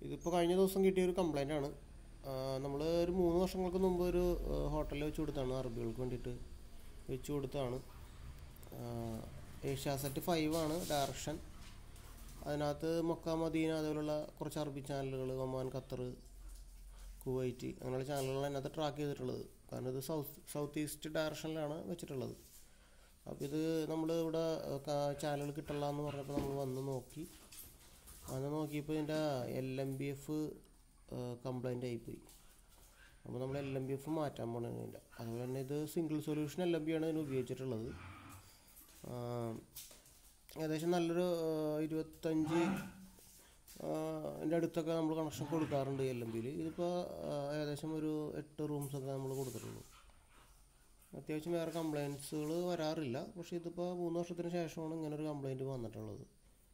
ഇതിപ്പോൾ കഴിഞ്ഞ ദിവസം കിട്ടിയ ഒരു കംപ്ലൈൻ്റ് ആണ് നമ്മൾ ഒരു മൂന്ന് വർഷങ്ങൾക്ക് മുമ്പ് ഒരു ഹോട്ടലിൽ വെച്ച് കൊടുത്താണ് അറബികൾക്ക് വേണ്ടിയിട്ട് വെച്ച് കൊടുത്തതാണ് ഏഷ്യാസെറ്റ് ഫൈവ് ആണ് ഡയറക്ഷൻ അതിനകത്ത് മൊക്ക മദീന അതുപോലുള്ള കുറച്ച് അറബി ചാനലുകൾ ഒമാൻ ഖത്തർ കുവൈറ്റ് അങ്ങനെയുള്ള ചാനലുകളാണ് അതിനകത്ത് ട്രാക്ക് ചെയ്തിട്ടുള്ളത് കാരണം ഇത് സൗത്ത് സൗത്ത് ഈസ്റ്റ് ഡയറക്ഷനിലാണ് വെച്ചിട്ടുള്ളത് അപ്പോൾ ഇത് നമ്മൾ ഇവിടെ ചാനൽ കിട്ടില്ല എന്ന് പറഞ്ഞപ്പോൾ നമ്മൾ വന്ന് നോക്കി വന്ന് നോക്കിയപ്പോൾ ഇതിൻ്റെ L M B F complaint ആയിപ്പോയി അപ്പോൾ നമ്മൾ എൽ എം ബി എഫ് മാറ്റാൻ പോകണം ഇതിൻ്റെ അതുപോലെ തന്നെ ഇത് single solution L M B ആണ് ഇതിന് ഉപയോഗിച്ചിട്ടുള്ളത് ആ, ഏകദേശം നല്ലൊരു ആ, ഇരുപത്തഞ്ച് എൻ്റെ അടുത്തൊക്കെ നമ്മൾ കണക്ഷൻ കൊടുക്കാറുണ്ട് എൽ എം ബിയിൽ ഇതിപ്പോൾ ഏകദേശം ഒരു എട്ട് റൂംസൊക്കെ നമ്മൾ കൊടുത്തിട്ടുള്ളൂ അത്യാവശ്യം വേറെ കംപ്ലയിൻസുകൾ വരാറില്ല പക്ഷേ ഇതിപ്പോൾ മൂന്ന് വർഷത്തിന് ശേഷമാണ് ഇങ്ങനെ ഒരു കംപ്ലയിൻറ്റ് വന്നിട്ടുള്ളത്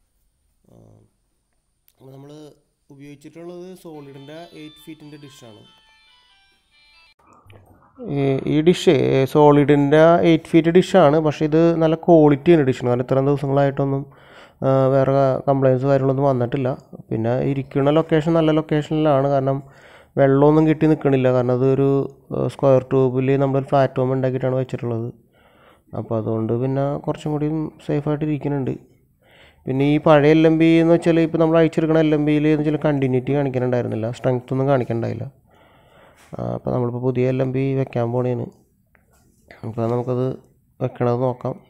നമ്മൾ ഉപയോഗിച്ചിട്ടുള്ളത് സോളിഡിൻ്റെ എയ്റ്റ് ഫീറ്റിൻ്റെ ഡിഷാണ് ഈ ഡിഷ് സോളിഡിൻ്റെ എയ്റ്റ് ഫീറ്റ് ഡിഷാണ് പക്ഷേ ഇത് നല്ല ക്വാളിറ്റിയാണ് ഡിഷിന് കാരണം ഇത്രയും ദിവസങ്ങളായിട്ടൊന്നും ആ, വേറെ കംപ്ലയിൻസ് കാര്യങ്ങളൊന്നും വന്നിട്ടില്ല പിന്നെ ഇരിക്കുന്ന ലൊക്കേഷൻ നല്ല ലൊക്കേഷനിലാണ് കാരണം വെള്ളമൊന്നും കിട്ടി നിൽക്കണില്ല കാരണം അതൊരു സ്ക്വയർ ട്യൂബിൽ നമ്മളൊരു പ്ലാറ്റ്ഫോം ഉണ്ടാക്കിയിട്ടാണ് വെച്ചിട്ടുള്ളത് അപ്പോൾ അതുകൊണ്ട് പിന്നെ കുറച്ചും കൂടിയും സേഫായിട്ട് ഇരിക്കുന്നുണ്ട് പിന്നെ ഈ പഴയ എൽ എം ബി എന്ന് വെച്ചാൽ ഇപ്പോൾ നമ്മൾ അയച്ചെടുക്കുന്ന എൽ എം ബിയിൽ എന്ന് വെച്ചാൽ കണ്ടിന്യൂറ്റി കാണിക്കുന്നുണ്ടായിരുന്നില്ല സ്ട്രെങ്ത് ഒന്നും കാണിക്കണ്ടായില്ല അപ്പോൾ നമ്മളിപ്പോൾ പുതിയ എൽ എം ബി വെക്കാൻ പോണേന് അപ്പോൾ നമുക്കത് വെക്കണത് നോക്കാം